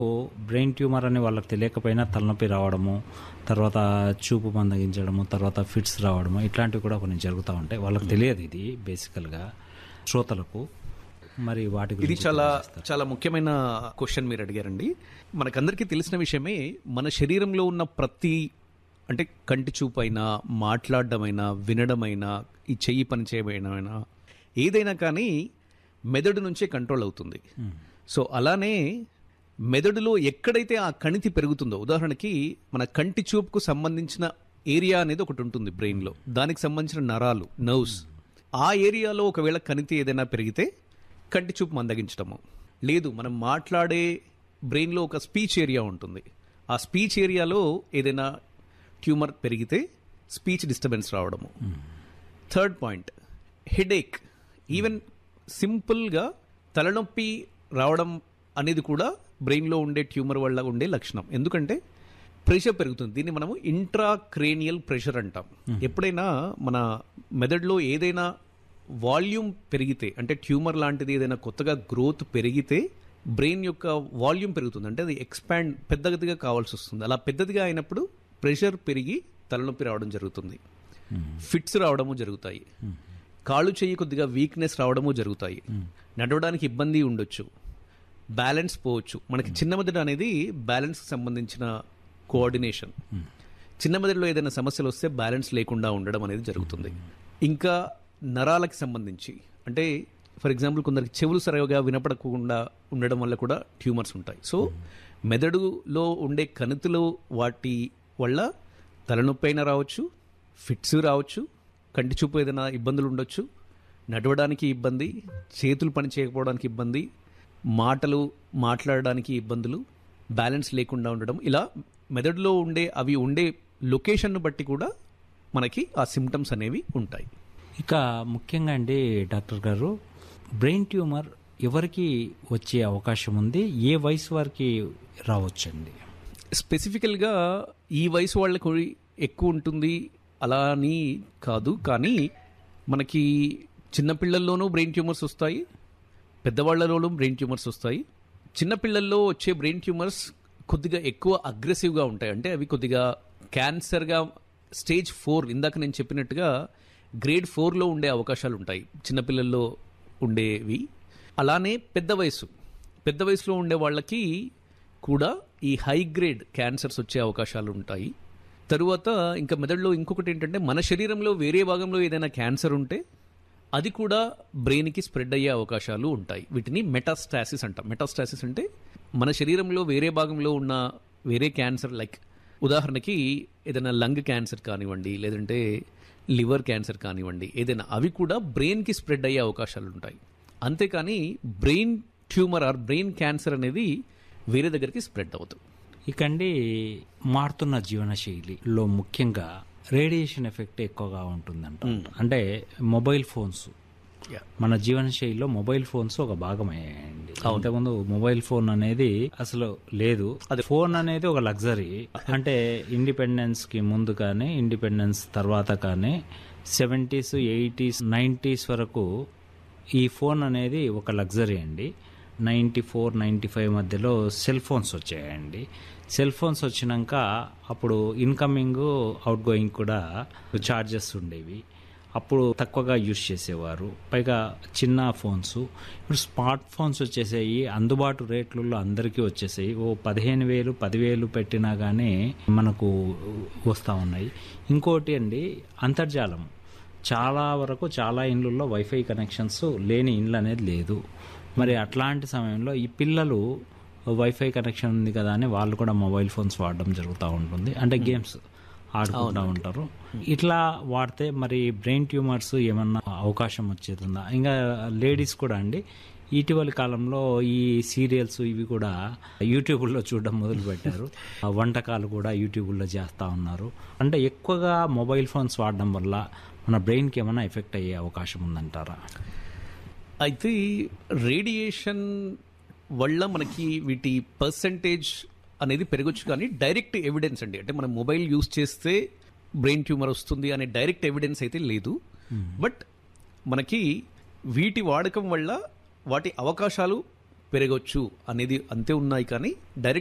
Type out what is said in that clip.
brain tumour అని వాళ్ళకి తెలియకపోయినా తలనొప్పి రావడము తర్వాత చూపు మందగించడము తర్వాత ఫిట్స్ రావడము ఇట్లాంటివి కూడా కొన్ని జరుగుతూ ఉంటాయి వాళ్ళకి తెలియదు ఇది బేసికల్గా శ్రోతలకు మరి వాటి ఇది గురించి చాలా చాలా ముఖ్యమైన క్వశ్చన్ మీరు అడిగారండి మనకందరికీ తెలిసిన విషయమే మన శరీరంలో ఉన్న ప్రతి అంటే కంటి చూపైనా మాట్లాడడమైనా వినడమైనా ఈ చెయ్యి పని చేయమైనా ఏదైనా కానీ మెదడు నుంచే కంట్రోల్ అవుతుంది సో అలానే మెదడులో ఎక్కడైతే ఆ కణితి పెరుగుతుందో ఉదాహరణకి మన కంటి చూపుకు సంబంధించిన ఏరియా అనేది ఒకటి ఉంటుంది బ్రెయిన్లో దానికి సంబంధించిన నరాలు నర్వ్స్ ఆ ఏరియాలో ఒకవేళ కణితి ఏదైనా పెరిగితే కంటి చూపు మందగించడము లేదు మనం మాట్లాడే బ్రెయిన్లో ఒక స్పీచ్ ఏరియా ఉంటుంది ఆ స్పీచ్ ఏరియాలో ఏదైనా ట్యూమర్ పెరిగితే స్పీచ్ డిస్టర్బెన్స్ రావడము థర్డ్ పాయింట్ హెడేక్ ఈవెన్ సింపుల్గా తలనొప్పి రావడం అనేది కూడా బ్రెయిన్లో ఉండే ట్యూమర్ వల్ల ఉండే లక్షణం ఎందుకంటే ప్రెషర్ పెరుగుతుంది దీన్ని మనము ఇంట్రాక్రేనియల్ ప్రెషర్ అంటాం ఎప్పుడైనా మన మెదడులో ఏదైనా వాల్యూమ్ పెరిగితే అంటే ట్యూమర్ లాంటిది ఏదైనా కొత్తగా గ్రోత్ పెరిగితే బ్రెయిన్ యొక్క వాల్యూమ్ పెరుగుతుంది అంటే అది ఎక్స్పాండ్ పెద్దదిగా కావాల్సి వస్తుంది అలా పెద్దదిగా అయినప్పుడు ప్రెషర్ పెరిగి తలనొప్పి రావడం జరుగుతుంది ఫిట్స్ రావడము జరుగుతాయి కాళ్ళు చెయ్యి కొద్దిగా వీక్నెస్ రావడము జరుగుతాయి నడవడానికి ఇబ్బంది ఉండొచ్చు బ్యాలెన్స్ పోవచ్చు మనకి చిన్న మెదడు అనేది బ్యాలెన్స్కి సంబంధించిన కోఆర్డినేషన్ చిన్న మెదడులో ఏదైనా సమస్యలు వస్తే బ్యాలెన్స్ లేకుండా ఉండడం అనేది జరుగుతుంది ఇంకా నరాలకి సంబంధించి అంటే ఫర్ ఎగ్జాంపుల్ కొందరికి చెవులు సరిగా వినపడకుండా ఉండడం వల్ల కూడా ట్యూమర్స్ ఉంటాయి సో మెదడులో ఉండే కణితులు వాటి వల్ల తలనొప్పి అయినా రావచ్చు ఫిట్స్ రావచ్చు కంటి చూపు ఏదైనా ఇబ్బందులు ఉండొచ్చు నడవడానికి ఇబ్బంది చేతులు పని చేయకపోవడానికి ఇబ్బంది మాటలు మాట్లాడడానికి ఇబ్బందులు బ్యాలెన్స్ లేకుండా ఉండడం ఇలా మెదడులో ఉండే అవి ఉండే లొకేషన్ను బట్టి కూడా మనకి ఆ సిమ్టమ్స్ అనేవి ఉంటాయి ఇక ముఖ్యంగా అండి డాక్టర్ గారు బ్రెయిన్ ట్యూమర్ ఎవరికి వచ్చే అవకాశం ఉంది ఏ వయసు వారికి రావచ్చండి స్పెసిఫికల్గా ఈ వయసు వాళ్ళకు ఎక్కువ ఉంటుంది అలా అని కాదు కానీ మనకి చిన్నపిల్లల్లోనూ బ్రెయిన్ ట్యూమర్స్ వస్తాయి పెద్దవాళ్లలోనూ బ్రెయిన్ ట్యూమర్స్ వస్తాయి చిన్నపిల్లల్లో వచ్చే బ్రెయిన్ ట్యూమర్స్ కొద్దిగా ఎక్కువ అగ్రెసివ్గా ఉంటాయి అంటే అవి కొద్దిగా క్యాన్సర్గా స్టేజ్ ఫోర్ ఇందాక నేను చెప్పినట్టుగా గ్రేడ్ ఫోర్లో ఉండే అవకాశాలు ఉంటాయి చిన్నపిల్లల్లో ఉండేవి అలానే పెద్ద వయసు పెద్ద వయసులో ఉండే వాళ్ళకి కూడా ఈ హై గ్రేడ్ క్యాన్సర్స్ వచ్చే అవకాశాలు ఉంటాయి తరువాత ఇంకా మెదడులో ఇంకొకటి ఏంటంటే మన శరీరంలో వేరే భాగంలో ఏదైనా క్యాన్సర్ ఉంటే అది కూడా బ్రెయిన్కి స్ప్రెడ్ అయ్యే అవకాశాలు ఉంటాయి వీటిని మెటాస్టాసిస్ అంటాం మెటాస్టాసిస్ అంటే మన శరీరంలో వేరే భాగంలో ఉన్న వేరే క్యాన్సర్ లైక్ ఉదాహరణకి ఏదైనా లంగ్ క్యాన్సర్ కానివ్వండి లేదంటే లివర్ క్యాన్సర్ కానివ్వండి ఏదైనా అవి కూడా బ్రెయిన్కి స్ప్రెడ్ అయ్యే అవకాశాలు ఉంటాయి అంతేకాని brain tumour or brain cancer అనేది వేరే దగ్గరికి స్ప్రెడ్ అవుతుంది ఇకండి మారుతున్న జీవనశైలిలో ముఖ్యంగా రేడియేషన్ ఎఫెక్ట్ ఎక్కువగా ఉంటుందంట అంటే మొబైల్ ఫోన్స్ మన జీవనశైలిలో మొబైల్ ఫోన్స్ ఒక భాగమయ్యాయండి అంతకుముందు మొబైల్ ఫోన్ అనేది అసలు లేదు అది ఫోన్ అనేది ఒక లగ్జరీ అంటే ఇండిపెండెన్స్ కి ముందు కానీ ఇండిపెండెన్స్ తర్వాత కానీ సెవెంటీస్ ఎయిటీస్ నైంటీస్ వరకు ఈ ఫోన్ అనేది ఒక లగ్జరీ అండి నైంటీ ఫోర్ నైంటీ ఫైవ్ మధ్యలో సెల్ ఫోన్స్ వచ్చాయండి సెల్ ఫోన్స్ వచ్చినాక అప్పుడు ఇన్కమింగ్ అవుట్ గోయింగ్ కూడా ఛార్జెస్ ఉండేవి అప్పుడు తక్కువగా యూజ్ చేసేవారు పైగా చిన్న ఫోన్స్ ఇప్పుడు స్మార్ట్ ఫోన్స్ వచ్చేసాయి అందుబాటు రేట్లలో అందరికీ వచ్చేసాయి ఓ పదిహేను వేలు పదివేలు పెట్టినా కానీ మనకు వస్తూ ఉన్నాయి ఇంకోటి అండి అంతర్జాలం చాలా వరకు చాలా ఇండ్లలో వైఫై కనెక్షన్స్ లేని ఇండ్లు అనేది లేదు మరి అట్లాంటి సమయంలో ఈ పిల్లలు వైఫై కనెక్షన్ ఉంది కదా అని వాళ్ళు కూడా మొబైల్ ఫోన్స్ వాడడం జరుగుతూ ఉంటుంది అంటే గేమ్స్ ఆడుకుంటూ ఉంటారు ఇట్లా వాడితే మరి బ్రెయిన్ ట్యూమర్స్ ఏమన్నా అవకాశం వచ్చేతుందా ఇంకా లేడీస్ కూడా అండి ఇటీవలి కాలంలో ఈ సీరియల్స్ ఇవి కూడా యూట్యూబ్లో చూడడం మొదలు పెట్టారు ఆ వంటకాలు కూడా యూట్యూబ్లో చేస్తూ ఉన్నారు అంటే ఎక్కువగా మొబైల్ ఫోన్స్ వాడడం వల్ల మన బ్రెయిన్కి ఏమైనా ఎఫెక్ట్ అయ్యే అవకాశం ఉందంటారా అయితే రేడియేషన్ వల్ల మనకి వీటి పర్సంటేజ్ అనేది పెరగచ్చు కానీ డైరెక్ట్ ఎవిడెన్స్ అండి అంటే మనం మొబైల్ యూస్ చేస్తే బ్రెయిన్ ట్యూమర్ వస్తుంది అనే డైరెక్ట్ ఎవిడెన్స్ అయితే లేదు బట్ మనకి వీటి వాడకం వల్ల వాటి అవకాశాలు పెరగవచ్చు అనేది అంతే ఉన్నాయి కానీ డైరెక్ట్